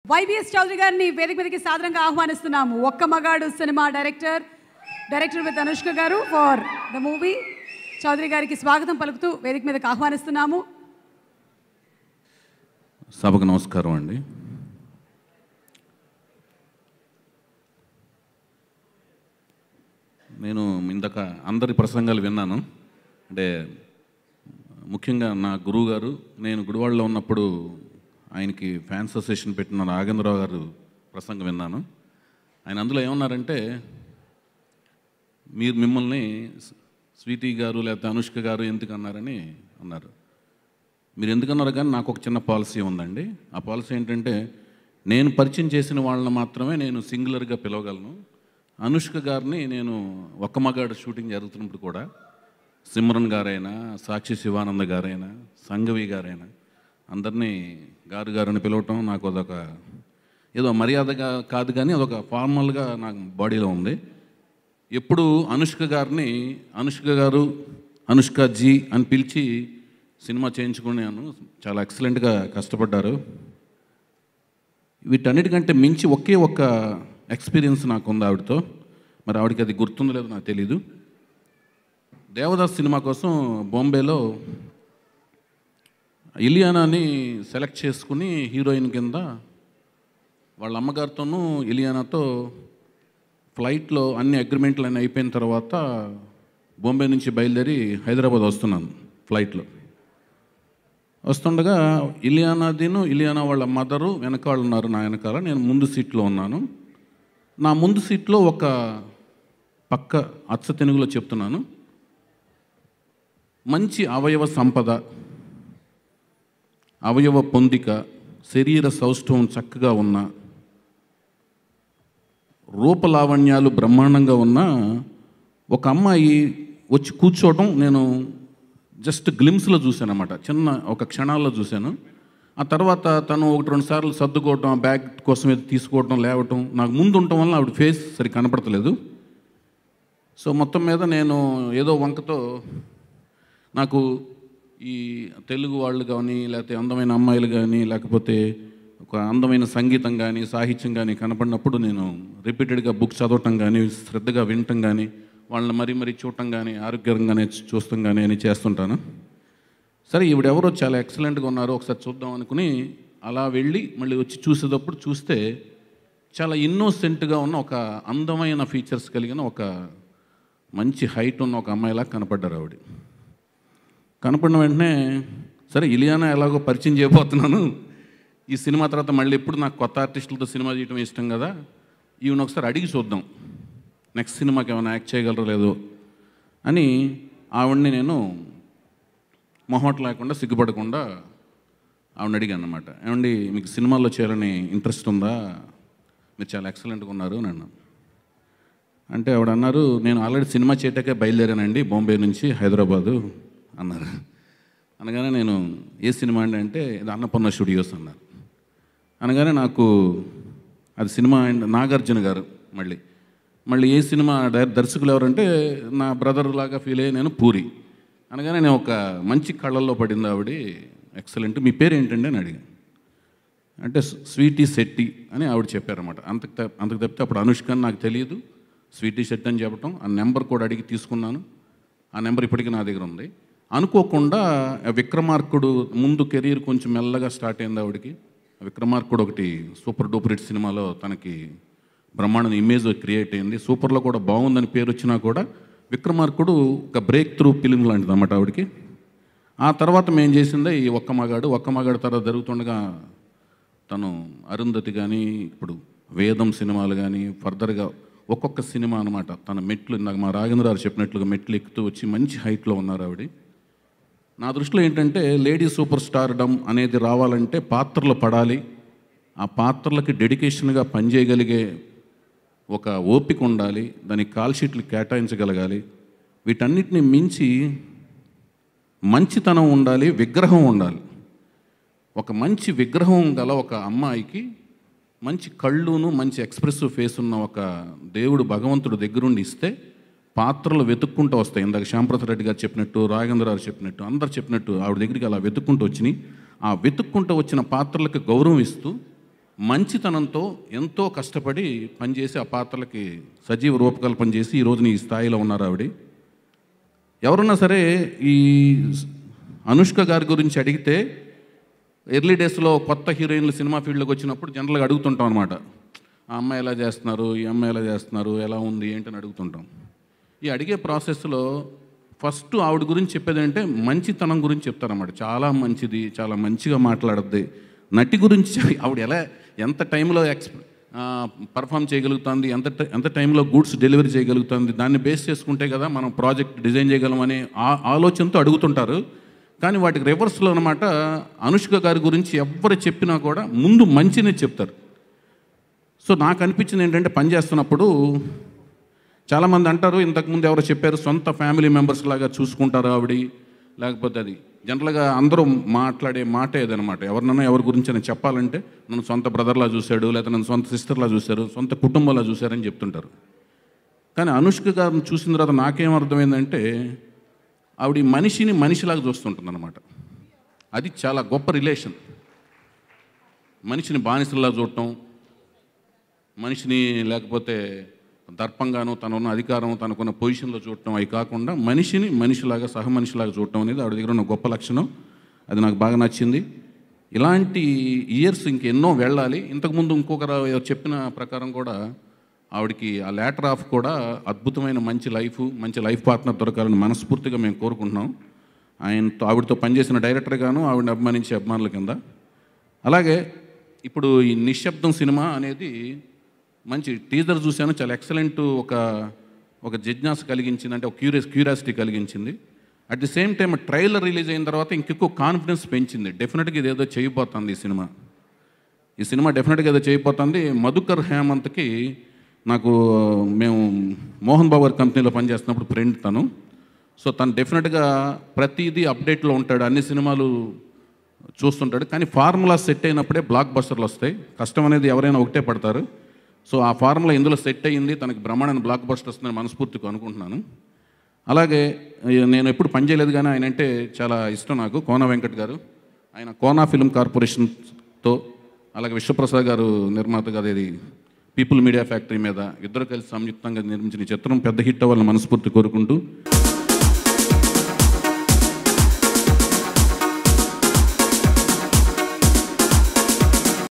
YBS Chowdary గారిని వేదిక మీదకి సాదరంగా ఆహ్వానిస్తున్నాము ఒక్క మగాడు cinema director director with Anushka గారు ఫర్ ద మూవీ చౌదరి గారికి స్వాగతం పలుకుతూ వేదిక మీదకి ఆహ్వానిస్తున్నాము సభకు నమస్కారం అండి నేను ఇందాక అందరి ప్రసంగాలు విన్నాను అంటే ముఖ్యంగా నా గురువు గారు నేను గుడివాడలో ఉన్నప్పుడు ఆయనకి ఫ్యాన్స్ అసోసియేషన్ పెట్టిన నాగేంద్రరావు గారు ప్రసంగం విన్నాను ఆయన అందులో ఏమన్నారంటే మీరు మిమ్మల్ని స్వీటీ గారు లేకపోతే అనుష్క గారు ఎందుకు అన్నారని అన్నారు మీరు ఎందుకన్నారు కానీ నాకు ఒక చిన్న పాలసీ ఉందండి ఆ పాలసీ ఏంటంటే నేను పరిచయం చేసిన వాళ్ళని మాత్రమే నేను సింగులర్గా పిలవగలను అనుష్క గారిని నేను ఒక్క మగాడు షూటింగ్ జరుగుతున్నప్పుడు కూడా సిమ్రన్ గారైనా సాక్షి శివానంద గారైనా సంగవి గారైనా అందరినీ గారు గారిని పిలవటం నాకు అదొక ఏదో మర్యాదగా కాదు కానీ అదొక ఫార్మల్గా నాకు బాడీలో ఉంది ఎప్పుడు అనుష్క గారిని అనుష్క గారు అనుష్క జీ అని పిలిచి సినిమా చేయించుకున్నాను చాలా ఎక్సలెంట్గా కష్టపడ్డారు వీటన్నిటికంటే మించి ఒకే ఒక్క ఎక్స్పీరియన్స్ నాకు ఉంది ఆవిడతో మరి ఆవిడకి అది గుర్తుందో లేదో నాకు తెలీదు దేవదాస్ సినిమా కోసం బాంబేలో ఇలియానాని సెలెక్ట్ చేసుకుని హీరోయిన్ కింద వాళ్ళ అమ్మగారితోనూ ఇలియానాతో ఫ్లైట్లో అన్ని అగ్రిమెంట్లు అన్నీ అయిపోయిన తర్వాత బాంబే నుంచి బయలుదేరి హైదరాబాద్ వస్తున్నాను ఫ్లైట్లో వస్తుండగా ఇలియానాదిను ఇలియానా వాళ్ళ మదరు వెనకాల ఉన్నారు నా వెనకాల నేను ముందు సీట్లో ఉన్నాను నా ముందు సీట్లో ఒక పక్క అచ్చ తెనుగులో చెప్తున్నాను మంచి అవయవ సంపద అవయవ పొందిక శరీర సౌష్ఠవం చక్కగా ఉన్న రూపలావణ్యాలు బ్రహ్మాండంగా ఉన్న ఒక అమ్మాయి వచ్చి కూర్చోవడం నేను జస్ట్ గ్లిమ్స్లో చూశాను అనమాట చిన్న ఒక క్షణాల్లో చూశాను ఆ తర్వాత తను ఒకటి రెండు సార్లు సర్దుకోవటం ఆ బ్యాగ్ కోసం ఏదో తీసుకోవటం లేవటం నాకు ముందు ఉండటం వల్ల ఆవిడ ఫేస్ సరి కనపడతలేదు సో మొత్తం మీద నేను ఏదో వంకతో నాకు ఈ తెలుగు వాళ్ళు కానీ లేకపోతే అందమైన అమ్మాయిలు కానీ లేకపోతే ఒక అందమైన సంగీతం కానీ సాహిత్యం కానీ కనపడినప్పుడు నేను రిపీటెడ్గా బుక్స్ చదవటం కానీ శ్రద్ధగా వినటం కానీ వాళ్ళని మరీ మరీ చూడటం కానీ ఆరోగ్యంగానే చూస్తాం కానీ అని చేస్తుంటాను సరే ఈవిడెవరో చాలా ఎక్సలెంట్గా ఉన్నారు ఒకసారి చూద్దాం అనుకుని అలా వెళ్ళి మళ్ళీ వచ్చి చూసేటప్పుడు చూస్తే చాలా ఇన్నోసెంట్గా ఉన్న ఒక అందమైన ఫీచర్స్ కలిగిన ఒక మంచి హైట్ ఉన్న ఒక అమ్మాయిలా కనపడ్డారు ఆవిడ కనపడిన వెంటనే సరే ఇలియానా ఎలాగో పరిచయం చేయబోతున్నాను ఈ సినిమా తర్వాత మళ్ళీ ఎప్పుడు నాకు కొత్త ఆర్టిస్టులతో సినిమా చేయడం ఇష్టం కదా ఈవెన్ ఒకసారి అడిగి చూద్దాం నెక్స్ట్ సినిమాకి ఏమైనా యాక్ట్ చేయగలరో లేదో అని ఆవిడ్ని నేను మొహమాట లేకుండా సిగ్గుపడకుండా ఆవిడని అడిగాను అనమాట ఏమండి మీకు సినిమాల్లో చేయాలని ఇంట్రెస్ట్ ఉందా మీరు చాలా ఎక్సలెంట్గా ఉన్నారు అని అన్నాను అంటే ఆవిడ అన్నారు నేను ఆల్రెడీ సినిమా చేయటాకే బయలుదేరానండి బాంబే నుంచి హైదరాబాదు అన్నారు అనగానే నేను ఏ సినిమా అండి అంటే ఇది అన్నపూర్ణ స్టూడియోస్ అన్నారు అనగానే నాకు అది సినిమా అండ్ నాగార్జున గారు మళ్ళీ మళ్ళీ ఏ సినిమా డైరెక్ట్ దర్శకులు ఎవరంటే నా బ్రదర్ లాగా ఫీల్ అయ్యి నేను పూరి అనగానే నేను ఒక మంచి కళ్ళల్లో పడింది ఆవిడ ఎక్సలెంట్ మీ పేరు ఏంటండి అని అడిగాను అంటే స్వీటీ శెట్టి అని ఆవిడ చెప్పారన్నమాట అంతకు త- అంతకు తప్పితే అప్పుడు అనుష్క అని నాకు తెలియదు స్వీటీ శెట్టి అని చెప్పటం ఆ నెంబర్ కూడా అడిగి తీసుకున్నాను ఆ నెంబర్ ఇప్పటికీ నా దగ్గర ఉంది అనుకోకుండా ఆ విక్రమార్కుడు ముందు కెరీర్ కొంచెం మెల్లగా స్టార్ట్ అయింది ఆవిడకి ఆ విక్రమార్కుడు ఒకటి సూపర్ డూపర్ హిట్ సినిమాలో తనకి బ్రహ్మాండ ఇమేజ్ క్రియేట్ అయింది సూపర్లో కూడా బాగుందని పేరు వచ్చినా కూడా విక్రమార్కుడు ఒక బ్రేక్ త్రూ ఫిలిం లాంటిది అన్నమాట ఆవిడకి ఆ తర్వాత మేము చేసిందే ఈ ఒక్క మగాడు ఒక్క మగాడు తర్వాత జరుగుతుండగా తను అరుంధతి కానీ ఇప్పుడు వేదం సినిమాలు కానీ ఫర్దర్గా ఒక్కొక్క సినిమా అనమాట తన మెట్లు ఇందాక మా రాఘేంద్ర గారు చెప్పినట్లుగా మెట్లు ఎక్కుతూ వచ్చి మంచి హైట్లో ఉన్నారు ఆవిడ నా దృష్టిలో ఏంటంటే లేడీ సూపర్ స్టార్ డమ్ అనేది రావాలంటే పాత్రలు పడాలి ఆ పాత్రలకి డెడికేషన్గా పనిచేయగలిగే ఒక ఓపిక ఉండాలి దానికి కాల్ షీట్లు కేటాయించగలగాలి వీటన్నిటిని మించి మంచితనం ఉండాలి విగ్రహం ఉండాలి ఒక మంచి విగ్రహం గల ఒక అమ్మాయికి మంచి కళ్ళును మంచి ఎక్స్ప్రెసివ్ ఫేస్ ఉన్న ఒక దేవుడు భగవంతుడు దగ్గరుండి ఇస్తే పాత్రలు వెతుక్కుంటూ వస్తాయి ఇందాక శ్యాంప్రసాద్ రెడ్డి గారు చెప్పినట్టు రాఘేంద్ర గారు చెప్పినట్టు అందరు చెప్పినట్టు ఆవిడ దగ్గరికి అలా వెతుక్కుంటూ వచ్చినాయి ఆ వెతుక్కుంటూ వచ్చిన పాత్రలకు గౌరవం ఇస్తూ మంచితనంతో ఎంతో కష్టపడి పనిచేసి ఆ పాత్రలకి సజీవ రూపకల్పన చేసి ఈ రోజున ఈ స్థాయిలో ఉన్నారు ఆవిడ ఎవరన్నా సరే ఈ అనుష్క గారి గురించి అడిగితే ఎర్లీ డేస్లో కొత్త హీరోయిన్లు సినిమా ఫీల్డ్లోకి వచ్చినప్పుడు జనరల్గా అడుగుతుంటాం అనమాట ఆ అమ్మాయి ఎలా చేస్తున్నారు ఈ అమ్మాయి ఎలా చేస్తున్నారు ఎలా ఉంది ఏంటని అడుగుతుంటాం ఈ అడిగే ప్రాసెస్లో ఫస్ట్ ఆవిడ గురించి చెప్పేది అంటే మంచితనం గురించి చెప్తారన్నమాట చాలా మంచిది చాలా మంచిగా మాట్లాడుద్ది నటి గురించి ఆవిడ ఎలా ఎంత టైంలో ఎక్స్ పర్ఫామ్ చేయగలుగుతుంది ఎంత ట- ఎంత టైంలో గూడ్స్ డెలివరీ చేయగలుగుతుంది దాన్ని బేస్ చేసుకుంటే కదా మనం ప్రాజెక్ట్ డిజైన్ చేయగలమనే ఆ ఆలోచనతో అడుగుతుంటారు కానీ వాటికి రివర్స్లో అనమాట అనుష్క గారి గురించి ఎవరు చెప్పినా కూడా ముందు మంచినే చెప్తారు సో నాకు అనిపించింది ఏంటంటే పని చేస్తున్నప్పుడు చాలామంది అంటారు ఇంతకుముందు ఎవరో చెప్పారు సొంత ఫ్యామిలీ మెంబర్స్ లాగా చూసుకుంటారు ఆవిడ లేకపోతే అది జనరల్గా అందరూ మాట్లాడే మాట ఏదనమాట ఎవరినైనా ఎవరి గురించి అని చెప్పాలంటే నన్ను సొంత బ్రదర్లా చూశాడు లేదా నన్ను సొంత సిస్టర్లా చూశారు సొంత కుటుంబంలా చూశారని చెప్తుంటారు కానీ అనుష్క గారిని చూసిన తర్వాత నాకేం అర్థమైందంటే ఆవిడ ఈ మనిషిని మనిషిలాగా చూస్తుంటుంది అనమాట అది చాలా గొప్ప రిలేషన్ మనిషిని బానిసలా చూడటం మనిషిని లేకపోతే దర్పంగాను తనున్న అధికారం తనకున్న పొజిషన్లో చూడటం అవి కాకుండా మనిషిని మనిషిలాగా సహ మనిషిలాగా చూడటం అనేది ఆవిడ దగ్గర ఉన్న గొప్ప లక్షణం అది నాకు బాగా నచ్చింది ఇలాంటి ఇయర్స్ ఇంకెన్నో వెళ్ళాలి ఇంతకుముందు ఇంకొకరు చెప్పిన ప్రకారం కూడా ఆవిడకి ఆ లేటర్ ఆఫ్ కూడా అద్భుతమైన మంచి లైఫ్ మంచి లైఫ్ పార్ట్నర్ దొరకాలని మనస్ఫూర్తిగా మేము కోరుకుంటున్నాం ఆయనతో ఆవిడతో పనిచేసిన డైరెక్టర్ గాను ఆవిడని అభిమానించే అభిమానుల కింద అలాగే ఇప్పుడు ఈ నిశ్శబ్దం సినిమా అనేది మంచి టీజర్ చూశాను చాలా ఎక్సలెంట్ ఒక ఒక జిజ్ఞాస కలిగించింది అంటే ఒక క్యూరియస్ క్యూరియాసిటీ కలిగించింది at the same time trailer release అయిన తర్వాత ఇంకెక్కువ కాన్ఫిడెన్స్ పెంచింది డెఫినెట్గా ఇదేదో చేయబోతుంది ఈ సినిమా ఈ సినిమా డెఫినెట్గా ఏదో చేయబోతుంది మధుకర్ హేమంత్కి నాకు మేము మోహన్ బాబు గారి కంపెనీలో పనిచేస్తున్నప్పుడు ఫ్రెండ్ తను సో తను డెఫినెట్గా ప్రతిదీ అప్డేట్లో ఉంటాడు అన్ని సినిమాలు చూస్తుంటాడు కానీ ఫార్ములా సెట్ అయినప్పుడే బ్లాక్ బస్టర్లు వస్తాయి కష్టం అనేది ఎవరైనా ఒకటే పడతారు సో ఆ ఫార్ములా ఇందులో సెట్ అయ్యింది తనకి బ్రహ్మాండ బ్లాక్ బస్టర్ వస్తుందని మనస్ఫూర్తిగా అనుకుంటున్నాను అలాగే అయ్య, నేను ఎప్పుడు పనిచేయలేదు కానీ ఆయన అంటే చాలా ఇష్టం నాకు కోన వెంకట్ గారు ఆయన కోనా ఫిల్మ్ కార్పొరేషన్తో అలాగే విశ్వప్రసాద్ గారు నిర్మాత గారు ఇది పీపుల్ మీడియా ఫ్యాక్టరీ మీద ఇద్దరు కలిసి సంయుక్తంగా నిర్మించిన ఈ చిత్రం పెద్ద హిట్ అవ్వాలని మనస్ఫూర్తి కోరుకుంటూ